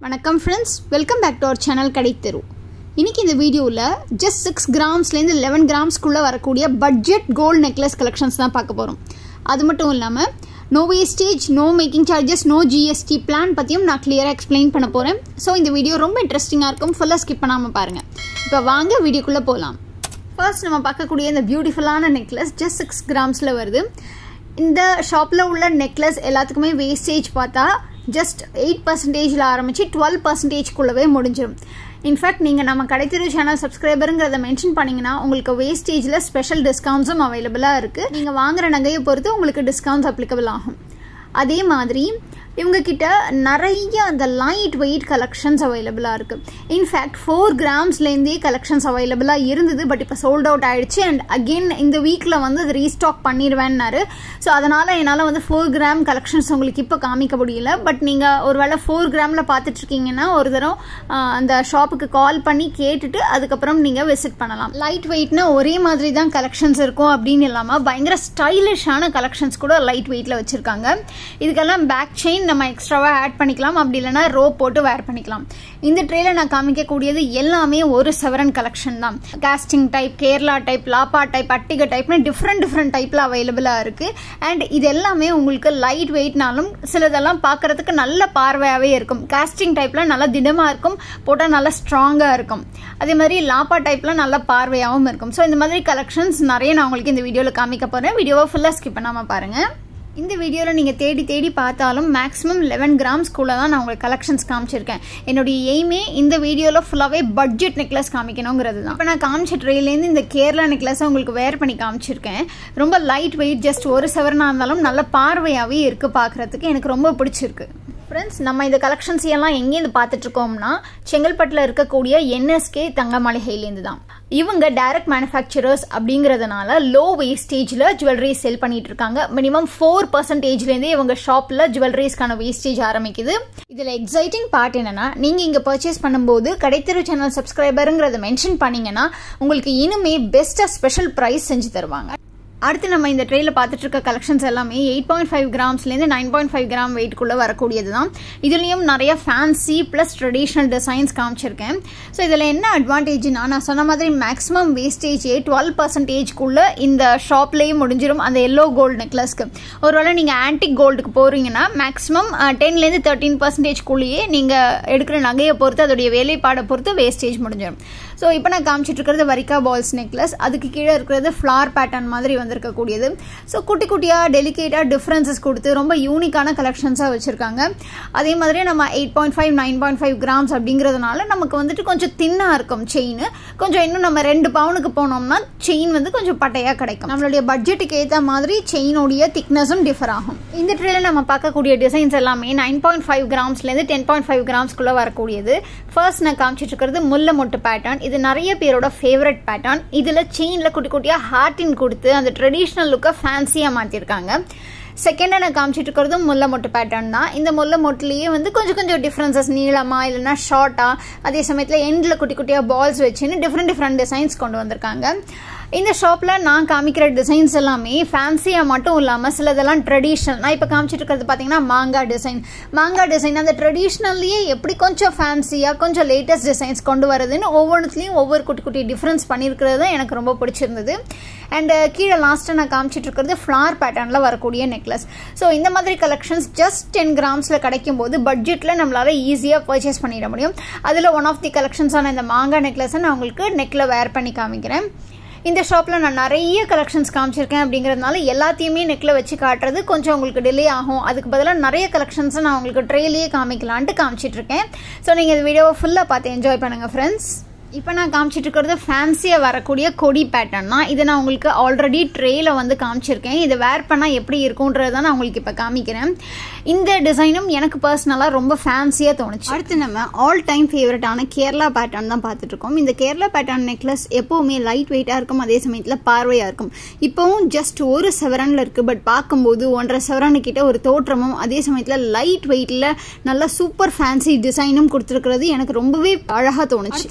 வணக்கம் friends welcome back to our channel Kadaitheru இன்னைக்கு இந்த வீடியோவில் ஜஸ்ட் சிக்ஸ் கிராம்ஸ்லேருந்து லெவன் கிராம்ஸ்க்குள்ளே வரக்கூடிய பட்ஜெட் கோல்டு நெக்லஸ் கலெக்ஷன்ஸ் தான் பார்க்க போகிறோம் அது மட்டும் இல்லாமல் no wastage no making charges no GST plan பற்றியும் நான் கிளியராக எக்ஸ்பிளைன் பண்ண போகிறேன் ஸோ இந்த வீடியோ ரொம்ப இன்ட்ரெஸ்டிங்காக இருக்கும் ஃபுல்லாக ஸ்கிப் பண்ணாமல் பாருங்கள் இப்போ வாங்க வீடியோக்குள்ளே போகலாம் ஃபர்ஸ்ட் நம்ம பார்க்கக்கூடிய இந்த பியூட்டிஃபுல்லான நெக்லஸ் ஜஸ்ட் சிக்ஸ் கிராம்ஸில் வருது இந்த ஷாப்பில் உள்ள நெக்லஸ் எல்லாத்துக்குமே வேஸ்டேஜ் பார்த்தா ஜஸ்ட் எயிட் பர்சன்டேஜில் ஆரம்பித்து டுவெல் பர்சன்டேஜ்க்குள்ளவே முடிஞ்சிடும் இன்ஃபேக்ட் நீங்கள் நம்ம கடைத்தெரு சேனல் சப்ஸ்கிரைபருங்கிறத மென்ஷன் பண்ணிங்கன்னா உங்களுக்கு வேஸ்டேஜில் ஸ்பெஷல் டிஸ்கவுண்ட்ஸும் அவைலபிளாக இருக்குது நீங்கள் வாங்குற நகையை பொறுத்து உங்களுக்கு டிஸ்கவுண்ட்ஸ் அப்ளிகபிள் ஆகும் அதே மாதிரி இவங்க கிட்ட நிறைய அந்த லைட் வெயிட் கலெக்ஷன்ஸ் அவைலபிளாக இருக்குது இன்ஃபேக்ட் ஃபோர் கிராம்ஸ்லேருந்தே கலெக்ஷன்ஸ் அவைலபிளாக இருந்தது பட் இப்போ சோல்ட் அவுட் ஆயிடுச்சு அண்ட் அகெயின் இந்த வீக்கில் வந்து அது ரீஸ்டாக் பண்ணிடுவேன்னாரு ஸோ அதனால் என்னால் வந்து ஃபோர் கிராம் கலெக்ஷன்ஸ் உங்களுக்கு இப்போ காமிக்க முடியல பட் நீங்கள் ஒரு வேளை ஃபோர் கிராமில் பார்த்துட்ருக்கீங்கன்னா ஒரு தரம் அந்த ஷாப்புக்கு கால் பண்ணி கேட்டுட்டு அதுக்கப்புறம் நீங்கள் விசிட் பண்ணலாம் லைட் வெயிட்னா ஒரே மாதிரி தான் கலெக்ஷன்ஸ் இருக்கும் அப்படின்னு இல்லாமல் பயங்கர ஸ்டைலிஷான கலெக்ஷன்ஸ் கூட லைட் வெயிட்டில் வச்சுருக்காங்க இதுக்கெல்லாம் பேக் செயின் நம்ம எக்ஸ்ட்ராவாக ஆட் பண்ணிக்கலாம் அப்படி இல்லைனா ரோப் போட்டு வேர் பண்ணிக்கலாம் இந்த ட்ரேல நான் காமிக்கக்கூடியது எல்லாமே ஒரு செவரன் கலெக்ஷன் தான் காஸ்டிங் டைப் கேரளா டைப் லாப்பா டைப் அட்டிகை டைப்னு டிஃப்ரெண்ட் டிஃப்ரெண்ட் டைப்பில் அவைலபிளாக இருக்குது அண்ட் இது எல்லாமே உங்களுக்கு லைட் வெயிட்னாலும் சிலதெல்லாம் பார்க்குறதுக்கு நல்ல பார்வையாகவே இருக்கும் காஸ்டிங் டைப்பில் நல்லா திடமாக இருக்கும் போட்டால் நல்லா ஸ்ட்ராங்காக இருக்கும் அதே மாதிரி லாப்பா டைப்பில் நல்ல பார்வையாகவும் இருக்கும் ஸோ இந்த மாதிரி கலெக்ஷன்ஸ் நிறைய நான் உங்களுக்கு இந்த வீடியோவில் காமிக்க போகிறேன் வீடியோவை ஃபுல்லாக ஸ்கிப் பண்ணாமல் பாருங்கள் இந்த வீடியோவில் நீங்கள் தேடி தேடி பார்த்தாலும் மேக்ஸிமம் லெவன் கிராம்ஸ்குள்ளே தான் நான் உங்களுக்கு கலெக்ஷன்ஸ் காமிச்சிருக்கேன் என்னுடைய எய்மே இந்த வீடியோவில் ஃபுல்லாகவே பட்ஜெட் நெக்லஸ் காமிக்கணுங்கிறது தான் இப்போ நான் காமிச்ச ட்ரேலேருந்து இந்த கேரளா நெக்லஸை உங்களுக்கு வேர் பண்ணி காமிச்சிருக்கேன் ரொம்ப லைட் வெயிட் ஜஸ்ட் ஒரு செவரனாக இருந்தாலும் நல்ல பார்வையாகவே இருக்குது பார்க்குறதுக்கு எனக்கு ரொம்ப பிடிச்சிருக்கு ஃப்ரெண்ட்ஸ் நம்ம இந்த கலெக்ஷன்ஸ் எல்லாம் எங்கேருந்து பார்த்துட்ருக்கோம்னா செங்கல்பட்டில் இருக்கக்கூடிய என்எஸ்கே தங்க மாளிகையிலேருந்து தான் இவங்க டைரக்ட் மேனுஃபேக்சரர்ஸ் அப்படிங்கிறதுனால லோ வேஸ்டேஜில் ஜுவல்லரி செல் பண்ணிட்டு இருக்காங்க மினிமம் ஃபோர் பர்சன்டேஜ்லேருந்தே இவங்க ஷாப்பில் ஜுவல்லரிஸ்க்கான வேஸ்டேஜ் ஆரம்பிக்குது இதில் எக்ஸைட்டிங் பார்ட் என்னன்னா நீங்கள் இங்கே பர்ச்சேஸ் பண்ணும்போது கடைத்தெரு சேனல் சப்ஸ்கிரைபருங்கிறத மென்ஷன் பண்ணீங்கன்னா உங்களுக்கு இனிமே பெஸ்ட்டாக ஸ்பெஷல் ப்ரைஸ் செஞ்சு தருவாங்க அடுத்து நம்ம இந்த ட்ரேயில் பார்த்துட்டு இருக்க கலெக்ஷன்ஸ் எல்லாமே எயிட் பாயிண்ட் ஃபைவ் கிராம்ஸ்லேருந்து நைன் பாயிண்ட் ஃபைவ் கிராம் வெயிட்குள்ளே வரக்கூடியது தான் இதுலேயும் நிறைய ஃபேன்சி ப்ளஸ் ட்ரெடிஷ்னல் டிசைன்ஸ் காமிச்சிருக்கேன் ஸோ இதில் என்ன அட்வான்டேஜ்னா நான் சொன்ன மாதிரி மேக்ஸிமம் வேஸ்டேஜே டுவெல் பர்சன்டேஜ்க்குள்ளே இந்த ஷாப்லேயே முடிஞ்சிடும் அந்த எல்லோ கோல்டு நெக்லஸ்க்கு ஒருவேளை நீங்கள் ஆன்டிக் கோல்டுக்கு போகிறீங்கன்னா மேக்ஸிமம் டென்லேருந்து தேர்ட்டீன் பர்சன்டேஜ்க்குள்ளேயே நீங்கள் எடுக்கிற நகையை பொறுத்து அதோடைய வேலைப்பாடை பொறுத்து வேஸ்டேஜ் முடிஞ்சிடும் ஸோ இப்போ நான் காமிச்சிட்டு இருக்கிறது வரிக்கா பால்ஸ் நெக்லஸ் அதுக்கு கீழே இருக்கிறது ஃப்ளார் பேட்டர்ன் மாதிரி வந்திருக்கக்கூடியது ஸோ குட்டி குட்டியாக டெலிகேட்டாக டிஃப்ரென்சஸ் கொடுத்து ரொம்ப யூனிக்கான கலெக்ஷன்ஸாக வச்சுருக்காங்க அதே மாதிரி நம்ம eight point five nine point five grams அப்படிங்கிறதுனால நமக்கு வந்துட்டு கொஞ்சம் தின்னாக இருக்கும் செயின் கொஞ்சம் இன்னும் நம்ம ரெண்டு பவுனுக்கு போனோம்னா செயின் வந்து கொஞ்சம் பட்டையாக கிடைக்கும் நம்மளுடைய பட்ஜெட்டுக்கு ஏற்ற மாதிரி செயினுடைய திக்னஸும் டிஃபர் ஆகும் இந்த ட்ரேல நம்ம பார்க்கக்கூடிய டிசைன்ஸ் எல்லாமே நைன் பாயிண்ட் ஃபைவ் கிராம்ஸ்லேருந்து டென் பாயிண்ட் ஃபைவ் கிராம்ஸ்க்குள்ளே வரக்கூடியது ஃபர்ஸ்ட் நான் காமிச்சிட்டு இருக்கிறது முல்லை மொட்டு பேட்டர்ன் இது நிறைய பேரோட ஃபேவரட் பேட்டர்ன் இதில் செயினில் குட்டி குட்டியாக ஹார்டின் கொடுத்து அந்த ட்ரெடிஷ்னல் லுக்கை ஃபேன்சியாக மாற்றிருக்காங்க செகண்டாக நான் காமிச்சிட்டு இருக்கிறதும் முல்லை மொட்டு பேட்டர்ன் தான் இந்த முல்லை மொட்டுலேயே வந்து கொஞ்சம் கொஞ்சம் டிஃப்ரென்சஸ் நீளமாக இல்லைனா ஷார்ட்டாக அதே சமயத்தில் எண்டில் குட்டி குட்டியாக பால்ஸ் வச்சுன்னு டிஃப்ரெண்ட் டிஃப்ரெண்ட் டிசைன்ஸ் கொண்டு வந்திருக்காங்க இந்த ஷாப்பில் நான் காமிக்கிற டிசைன்ஸ் எல்லாமே ஃபேன்சியாக மட்டும் இல்லாமல் சிலதெல்லாம் ட்ரெடிஷ்னல் நான் இப்போ காமிச்சிட்டு இருக்கிறது பார்த்தீங்கன்னா மாங்காய் டிசைன் மாங்காய் டிசைன் அந்த ட்ரெடிஷ்னல்லையே எப்படி கொஞ்சம் ஃபேன்சியாக கொஞ்சம் லேட்டஸ்ட் டிசைன்ஸ் கொண்டு வரதுன்னு ஒவ்வொன்றுத்துலேயும் ஒவ்வொரு குட்டி குட்டி டிஃப்ரென்ஸ் பண்ணியிருக்கிறது தான் எனக்கு ரொம்ப பிடிச்சிருந்தது அண்ட் கீழே லாஸ்ட்டாக நான் காமிச்சிட்டு இருக்கிறது ஃப்ளார் பேட்டர்னில் வரக்கூடிய நெக்லஸ் ஸோ இந்த மாதிரி கலெக்ஷன்ஸ் ஜஸ்ட் டென் கிராம்ஸில் கிடைக்கும் போது பட்ஜெட்டில் நம்மளால் ஈஸியாக பர்ச்சேஸ் பண்ணிட முடியும் அதில் ஒன் ஆஃப் தி கலெக்ஷன்ஸான இந்த மாங்காய் நெக்லஸை நான் உங்களுக்கு நெக்கில் வேர் பண்ணி காமிக்கிறேன் இந்த ஷாப்பில் நான் நிறைய கலெக்ஷன்ஸ் காமிச்சிருக்கேன் அப்படிங்கிறதுனால எல்லாத்தையுமே நெக்கில் வச்சு காட்டுறது கொஞ்சம் உங்களுக்கு டிலே ஆகும் அதுக்கு பதிலாக நிறைய கலெக்ஷன்ஸை நான் உங்களுக்கு ட்ரெயிலேயே காமிக்கலான்ட்டு காமிச்சிட்ருக்கேன் ஸோ நீங்கள் இந்த வீடியோவை ஃபுல்லாக பார்த்து என்ஜாய் பண்ணுங்கள் ஃப்ரெண்ட்ஸ் இப்போ நான் காமிச்சிட்டு இருக்கிறது ஃபேன்சியாக வரக்கூடிய கொடி பேட்டர்ன் தான் இதை நான் உங்களுக்கு ஆல்ரெடி ட்ரேயில் வந்து காமிச்சிருக்கேன் இதை வேர் பண்ணால் எப்படி இருக்கும்ன்றது தான் நான் உங்களுக்கு இப்போ காமிக்கிறேன் இந்த டிசைனும் எனக்கு பர்சனலாக ரொம்ப ஃபேன்சியாக தோணுச்சு அடுத்து நம்ம ஆல் டைம் ஃபேவரட்டான கேரளா பேட்டர்ன் தான் பார்த்துட்ருக்கோம் இந்த கேரளா பேட்டர்ன் நெக்லஸ் எப்போவுமே லைட் வெயிட்டாக இருக்கும் அதே சமயத்தில் பார்வையாக இருக்கும் இப்போவும் ஜஸ்ட் ஒரு செவரனில் இருக்குது பட் பார்க்கும்போது ஒன்றரை செவரனு கிட்ட ஒரு தோற்றமும் அதே சமயத்தில் லைட் வெயிட்டில் நல்ல சூப்பர் ஃபேன்சி டிசைனும் கொடுத்துருக்கிறது எனக்கு ரொம்பவே அழகாக தோணுச்சு அடுத்து இந்த ட்ரே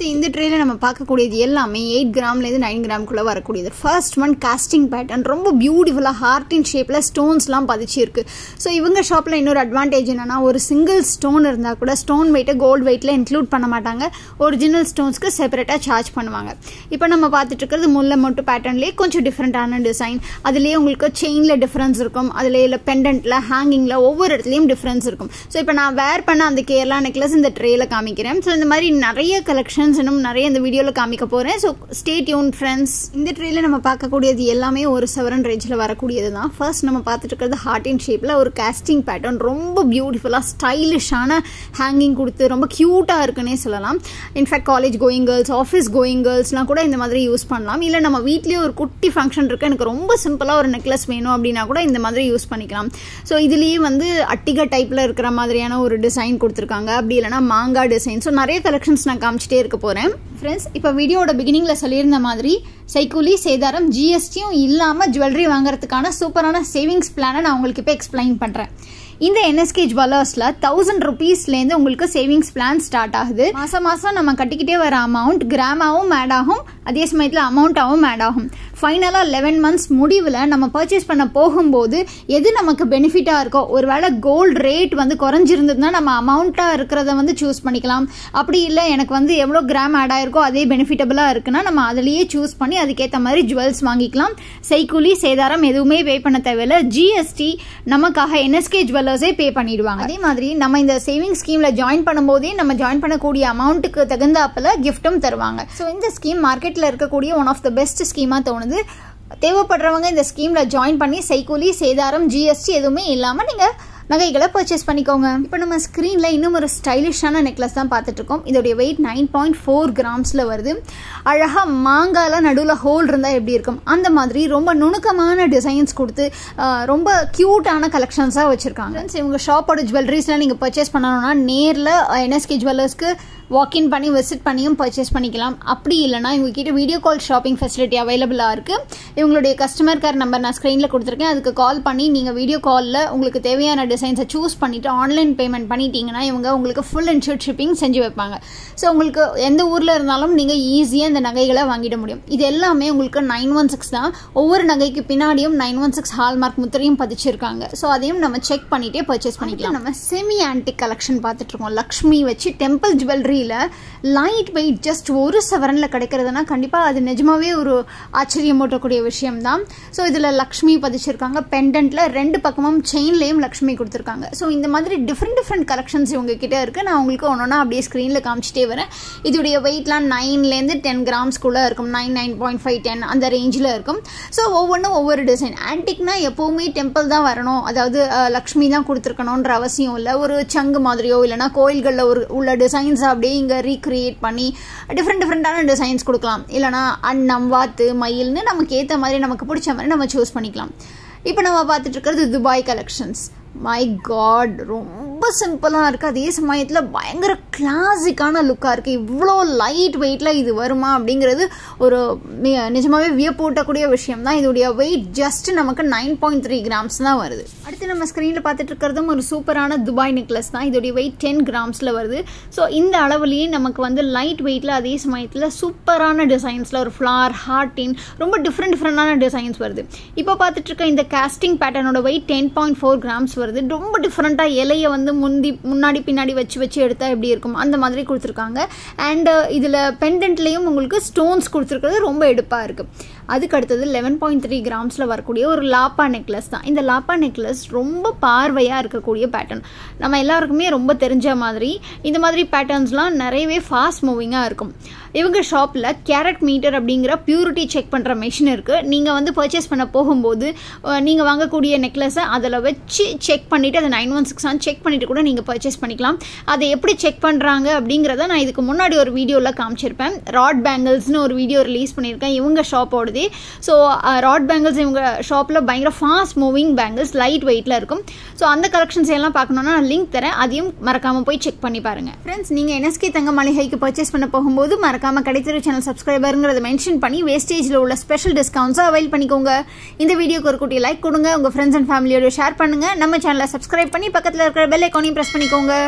ட்ரேல நம்ம பார்க்கக்கூடியது எல்லாமே எயிட் கிராம்லேருந்து நைன் கிராம்குள்ளே வரக்கூடியது ஃபர்ஸ்ட் ஒன் காஸ்டிங் பேட்டர்ன் ரொம்ப பியூட்டிஃபுல்லாக ஹார்டின் ஷேப்பில் ஸ்டோன்ஸ்லாம் பதிச்சிருக்கு ஸோ இவங்க ஷாப்பில் இன்னொரு அட்வான்டேஜ் என்னன்னா ஒரு சிங்கிள் ஸ்டோன் இருந்தால் கூட ஸ்டோன் வெயிட்டை கோல்டு வெயிட்டில் இன்க்ளூட் பண்ண மாட்டாங்க ஒரிஜினல் ஸ்டோன்ஸ்க்கு செப்பரேட்டாக சார்ஜ் பண்ணுவாங்க இப்போ நம்ம பார்த்துட்டு இருக்கிறது முல்லை மொட்டு பேட்டர்ன்லேயே கொஞ்சம் டிஃப்ரெண்ட்டான டிசைன் அதுலேயே உங்களுக்கு செயினில் டிஃப்ரென்ஸ் இருக்கும் அதில் இல்லை பெண்டன்ட்டில் ஹேங்கிங்கில் ஒவ்வொரு இடத்துலையும் டிஃப்ரென்ஸ் இருக்கும் ஸோ இப்போ நான் வேர் பண்ண அந்த கேரளா நெக்லஸ் இந்த ட்ரேல காமிக்கிறேன் ஸோ இந்த மாதிரி நிறைய கலெக்ஷன்ஸ் இன்னும் நிறைய இந்த வீடியோவில் காமிக்க போகிறேன் ஸோ ஸ்டே டியூன் ஃப்ரெண்ட்ஸ் இந்த ட்ரேல நம்ம பார்க்கக்கூடியது எல்லாமே ஒரு செவரன் ரேஞ்சில் வரக்கூடியது தான் ஃபர்ஸ்ட் நம்ம பார்த்துட்டு இருக்கிறது ஹார்ட் இன் ஷேப்பில் ஒரு காஸ்டிங் பேட்டர்ன் ரொம்ப பியூட்டிஃபுல்லாக ஸ்டைலிஷான ஹேங்கிங் கொடுத்து ரொம்ப க்யூட்டாக இருக்குன்னே சொல்லலாம் in fact college going girls office going கேர்ள்ஸ்லாம் கூட இந்த மாதிரி யூஸ் பண்ணலாம் இல்லை நம்ம வீட்லேயே ஒரு குட்டி ஃபங்க்ஷன் இருக்குது எனக்கு ரொம்ப சிம்பிளாக ஒரு நெக்லஸ் வேணும் அப்படின்னா கூட இந்த மாதிரி யூஸ் பண்ணிக்கலாம் ஸோ இதுலேயே வந்து அட்டிகா டைப்பில் இருக்கிற மாதிரியான ஒரு டிசைன் கொடுத்துருக்காங்க அப்படி இல்லைனா மாங்கா டிசைன் ஸோ நிறைய கலெக்ஷன்ஸ் நான் காமிச்சிட்டே இருக்க போகிறேன் ஃப்ரெண்ட்ஸ் இப்போ வீடியோட பிகினிங்கில் சொல்லியிருந்த மாதிரி சைக்கூலி சேதாரம் ஜிஎஸ்டியும் இல்லாமல் ஜுவல்லரி வாங்குறதுக்கான சூப்பரான சேவிங்ஸ் பிளானை நான் உங்களுக்கு இப்போ எக்ஸ்பிளைன் பண்ணுறேன் இந்த என்எஸ்கே ஜுவல்லர்ஸில் தௌசண்ட் ருபீஸ்லேருந்து உங்களுக்கு சேவிங்ஸ் பிளான் ஸ்டார்ட் ஆகுது மாதம் மாதம் நம்ம கட்டிக்கிட்டே வர அமௌண்ட் கிராமாவும் ஆட் ஆகும் அதே சமயத்தில் அமௌண்ட்டாகவும் ஆட் ஆகும் ஃபைனலாக லெவன் மந்த்ஸ் முடிவில் நம்ம பர்ச்சேஸ் பண்ண போகும்போது எது நமக்கு பெனிஃபிட்டாக இருக்கோ ஒருவேளை கோல்டு ரேட் வந்து குறைஞ்சிருந்ததுன்னா நம்ம அமௌண்ட்டாக இருக்கிறத வந்து சூஸ் பண்ணிக்கலாம் அப்படி இல்லை எனக்கு வந்து எவ்வளோ கிராம் ஆட் ஆயிருக்கோ அதே பெனிஃபிட்டபுளாக இருக்குன்னா நம்ம அதிலேயே சூஸ் பண்ணி அதுக்கேற்ற மாதிரி ஜுவல்ஸ் வாங்கிக்கலாம் செய்கூலி சேதாரம் எதுவுமே பே பண்ண தேவையில்ல ஜிஎஸ்டி நமக்காக என்எஸ்கே ஜுவல்லர்ஸே பே பண்ணிடுவாங்க அதே மாதிரி நம்ம இந்த சேவிங் ஸ்கீமில் ஜாயின் பண்ணும்போதே நம்ம ஜாயின் பண்ணக்கூடிய அமௌண்ட்டுக்கு தகுந்தாப்பில் கிஃப்ட்டும் தருவாங்க ஸோ இந்த ஸ்கீம் மார்க்கெட்டில் இருக்கக்கூடிய ஒன் ஆஃப் த பெஸ்ட் ஸ்கீமாக தோணுது தேவைப்படுறவங்க இந்த ஸ்கீமில் ஜாயின் பண்ணி சைக்கூலி சேதாரம் ஜிஎஸ்டி எதுவுமே இல்லாமல் நீங்கள் நகைகளை பர்ச்சேஸ் பண்ணிக்கோங்க இப்போ நம்ம ஸ்க்ரீனில் இன்னும் ஒரு ஸ்டைலிஷான நெக்லஸ் தான் பார்த்துட்டு இருக்கோம் இதோடைய வெயிட் நைன் பாயிண்ட் ஃபோர் கிராம்ஸில் வருது அழகாக மாங்கால நடுவில் ஹோல் இருந்தால் எப்படி இருக்கும் அந்த மாதிரி ரொம்ப நுணுக்கமான டிசைன்ஸ் கொடுத்து ரொம்ப க்யூட்டான கலெக்ஷன்ஸாக வச்சுருக்காங்க இவங்க ஷாப்போட ஜுவல்லரிஸ்லாம் நீங்கள் பர்ச்சேஸ் பண்ணணும்னா நேரில் என்எஸ்கே ஜுவல்லர்ஸ்க்கு வாக்இன் பண்ணி விசிட் பண்ணியும் பர்ச்சேஸ் பண்ணிக்கலாம் அப்படி இல்லைனா இவங்ககிட்ட வீடியோ கால் ஷாப்பிங் ஃபெசிலிட்டி அவைலபிளாக இருக்குது இவங்களுடைய கஸ்டமர் கேர் நம்பர் நான் ஸ்க்ரீனில் கொடுத்துருக்கேன் அதுக்கு கால் பண்ணி நீங்கள் வீடியோ காலில் உங்களுக்கு தேவையான டிசைன்ஸை சூஸ் பண்ணிவிட்டு ஆன்லைன் பேமெண்ட் பண்ணிட்டீங்கன்னா இவங்க உங்களுக்கு ஃபுல் இன்ஷூர் ஷிப்பிங் செஞ்சு வைப்பாங்க ஸோ உங்களுக்கு எந்த ஊரில் இருந்தாலும் நீங்கள் ஈஸியாக இந்த நகைகளை வாங்கிட முடியும் இது எல்லாமே உங்களுக்கு நைன் ஒன் சிக்ஸ் தான் ஒவ்வொரு நகைக்கு பின்னாடியும் நைன் ஒன் சிக்ஸ் ஹால்மார்க் முத்திரையும் பதிச்சிருக்காங்க ஸோ அதையும் நம்ம செக் பண்ணிகிட்டே பர்ச்சேஸ் பண்ணிக்கலாம் நம்ம செமி ஆன்டிக் கலெக்ஷன் பார்த்துட்ருக்கோம் லக்ஷ்மி வச்சு temple jewellery light weight just ஒரு செவரனில் கிடைக்கிறதுனா கண்டிப்பாக அது நிஜமாவே ஒரு ஆச்சரியமூட்டக்கூடிய விஷயம்தான் ஸோ இதில் லக்ஷ்மி பதிச்சிருக்காங்க பெண்டன்ட்டில் ரெண்டு பக்கமும் செயின்லேயும் லக்ஷ்மி கொடுத்துருக்காங்க ஸோ இந்த மாதிரி டிஃப்ரெண்ட் டிஃப்ரெண்ட் கலெக்ஷன்ஸ் இவங்க கிட்டே இருக்குது நான் உங்களுக்கு ஒன்று அப்படியே ஸ்க்ரீனில் காமிச்சிட்டே வரேன் இதோடைய வெயிட்லாம் நைன்லேருந்து டென் கிராம்ஸ்குள்ளே இருக்கும் nine nine point five ten அந்த ரேஞ்சில் இருக்கும் ஸோ ஒவ்வொன்றும் ஒவ்வொரு டிசைன் ஆன்டிக்னா எப்போவுமே டெம்பிள் தான் வரணும் அதாவது லக்ஷ்மி தான் கொடுத்துருக்கணுன்ற அவசியம் இல்லை ஒரு சங்கு மாதிரியோ இல்லைனா கோயில்களில் ஒரு உள்ள டிசைன்ஸ் அப்படியே இங்கே ரீக்ரியேட் பண்ணி டிஃப்ரெண்ட் டிஃப்ரெண்ட்டான டிசைன்ஸ் கொடுக்கலாம் இல்லைனா அன்னம் வாத்து மயில்னு நமக்கு ஏற்ற மாதிரி நமக்கு பிடிச்ச மாதிரி நம்ம சூஸ் பண்ணிக்கலாம் இப்போ நம்ம பார்த்துட்டு இருக்கிறது துபாய் கலெக்ஷன்ஸ் மை காட் ரொம்ப சிம்பிளாக இருக்குது அதே சமயத்தில் பயங்கர கிளாசிக்கான லுக்காக இருக்குது இவ்வளோ லைட் வெயிட்டில் இது வருமா அப்படிங்கிறது ஒரு நிஜமாகவே வியப்பூட்டக்கூடிய விஷயம் தான் இதோடைய வெயிட் ஜஸ்ட் நமக்கு நைன் பாயிண்ட் த்ரீ கிராம்ஸ் தான் வருது அடுத்து நம்ம ஸ்க்ரீனில் பார்த்துட்டு இருக்கிறதும் ஒரு சூப்பரான துபாய் நெக்லஸ் தான் இதோடைய வெயிட் டென் கிராம்ஸில் வருது ஸோ இந்த அளவுலேயே நமக்கு வந்து லைட் வெயிட்டில் அதே சமயத்தில் சூப்பரான டிசைன்ஸில் ஒரு ஃப்ளார் ஹார்டின் ரொம்ப டிஃப்ரெண்ட் டிஃப்ரெண்டான டிசைன்ஸ் வருது இப்போ பார்த்துட்டு இருக்க இந்த காஸ்டிங் பேட்டர்னோட weight ten point four grams வருது ரொம்ப டிஃப்ரெண்ட்டாக இலையை வந்து முந்தி முன்னாடி பின்னாடி வச்சு வச்சு எடுத்தால் எப்படி இருக்கும் அந்த மாதிரி கொடுத்துருக்காங்க அண்ட் இதில் பெண்டன்ட்லேயும் உங்களுக்கு ஸ்டோன்ஸ் கொடுத்துருக்கிறது ரொம்ப எடுப்பாக இருக்குது அதுக்கு அடுத்தது லெவன் பாயிண்ட் த்ரீ கிராம்ஸில் வரக்கூடிய ஒரு லாப்பா நெக்லஸ் தான் இந்த லாப்பா நெக்லஸ் ரொம்ப பார்வையாக இருக்கக்கூடிய பேட்டர்ன் நம்ம எல்லாருக்குமே ரொம்ப தெரிஞ்ச மாதிரி இந்த மாதிரி பேட்டர்ன்ஸ்லாம் நிறையவே ஃபாஸ்ட் மூவிங்காக இருக்கும் இவங்க ஷாப்பில் கேரட் மீட்டர் அப்படிங்கிற பியூரிட்டி செக் பண்ணுற மிஷின் இருக்குது நீங்கள் வந்து பர்ச்சேஸ் பண்ண போகும்போது நீங்கள் வாங்கக்கூடிய நெக்லஸை அதில் வச்சு செக் பண்ணிவிட்டு அதை நைன் ஒன் சிக்ஸ் செக் பண்ணிவிட்டு கூட நீங்கள் பர்ச்சேஸ் பண்ணிக்கலாம் அதை எப்படி செக் பண்ணுறாங்க அப்படிங்கிறத நான் இதுக்கு முன்னாடி ஒரு வீடியோவில் காமிச்சிருப்பேன் ராட் பேங்கிள்ஸ்னு ஒரு வீடியோ ரிலீஸ் பண்ணியிருக்கேன் இவங்க ஷாப்போடதே ஸோ ராட் பேங்கிள்ஸ் இவங்க ஷாப்பில் பயங்கர ஃபாஸ்ட் மூவிங் பேங்கிள்ஸ் லைட் வெயிட்டில் இருக்கும் ஸோ அந்த கலெக்ஷன்ஸ் எல்லாம் பார்க்கணுன்னா நான் லிங்க் தரேன் அதையும் மறக்காமல் போய் செக் பண்ணி பாருங்கள் ஃப்ரெண்ட்ஸ் நீங்கள் என்எஸ்கே தங்க மளிகைக்கு பர்ச்சேஸ் பண்ண போகும்போது மறக்காமல் கிடைத்திரு சேனல் சப்ஸ்கிரைபருங்கிறத மென்ஷன் பண்ணி வேஸ்டேஜில் உள்ள ஸ்பெஷல் டிஸ்கவுண்ட்ஸை அவைல் பண்ணிக்கோங்க இந்த வீடியோக்கு ஒரு குட்டி லைக் கொடுங்க உங்கள் ஃப்ரெண்ட்ஸ் அண்ட் ஃபேமிலியோட ஷேர் பண்ணுங்கள் நம்ம சேனலை சப்ஸ்கிரைப் பண்ணி பக்கத்தில் இருக்கிற பெல் ஐக்கானையும் ப்ரெஸ் பண்ணிக்கோங்க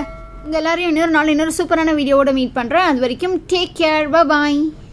உங்கள் எல்லாரையும் இன்னொரு நாள் இன்னொரு சூப்பரான வீடியோவோட மீட் பண்ணுறேன் அது வரைக்கும் டேக் கேர் பாய்